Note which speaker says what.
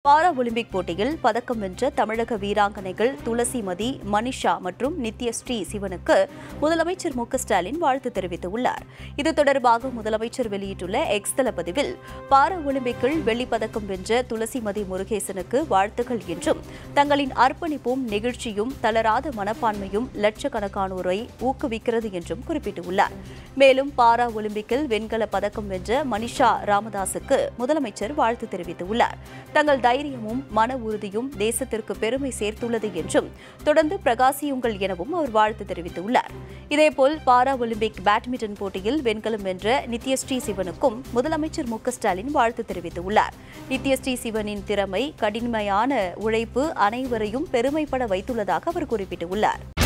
Speaker 1: para Olympic போட்டியில் பதக்கம் வென்ற தமிழக வீராங்கனைகள் துளசிமதி மனிஷா மற்றும் நித்யஸ்ரீ சிவனுக்கு முதலமைச்சர் மு க ஸ்டாலின் வாழ்த்து தெரிவித்துள்ளார் இது தொடர்பாக முதலமைச்சர் வெளியிட்டுள்ள எக்ஸ் தள பதிவில் பாரா ஒலிம்பிக்கில் வெள்ளிப் பதக்கம் வென்ற துளசிமதி முருகேசனுக்கு வாழ்த்துக்கள் என்றும் தங்களின் அர்ப்பணிப்பும் நெகிழ்ச்சியும் தளராத மனப்பான்மையும் லட்சக்கணக்கானோரை ஊக்குவிக்கிறது என்றும் குறிப்பிட்டுள்ளார் மேலும் பாரா ஒலிம்பிக்கில் வெண்கல பதக்கம் வென்ற மனிஷா ராமதாசுக்கு முதலமைச்சர் வாழ்த்து தெரிவித்துள்ளார் தங்கள் தைரியமும் மன உறுதியும் தேசத்திற்கு பெருமை சேர்த்துள்ளது என்றும் தொடர்ந்து பிரகாசியுங்கள் எனவும் அவர் வாழ்த்து தெரிவித்துள்ளார் இதேபோல் பாரா ஒலிம்பிக் பேட்மிண்டன் போட்டியில் வெண்கலம் வென்ற நித்யஸ்ரீ சிவனுக்கும் முதலமைச்சர் மு க ஸ்டாலின் வாழ்த்து தெரிவித்துள்ளார் நித்யஸ்ரீ சிவனின் திறமை கடினமையான உழைப்பு அனைவரையும் பெருமைப்பட வைத்துள்ளதாக அவர் குறிப்பிட்டுள்ளார்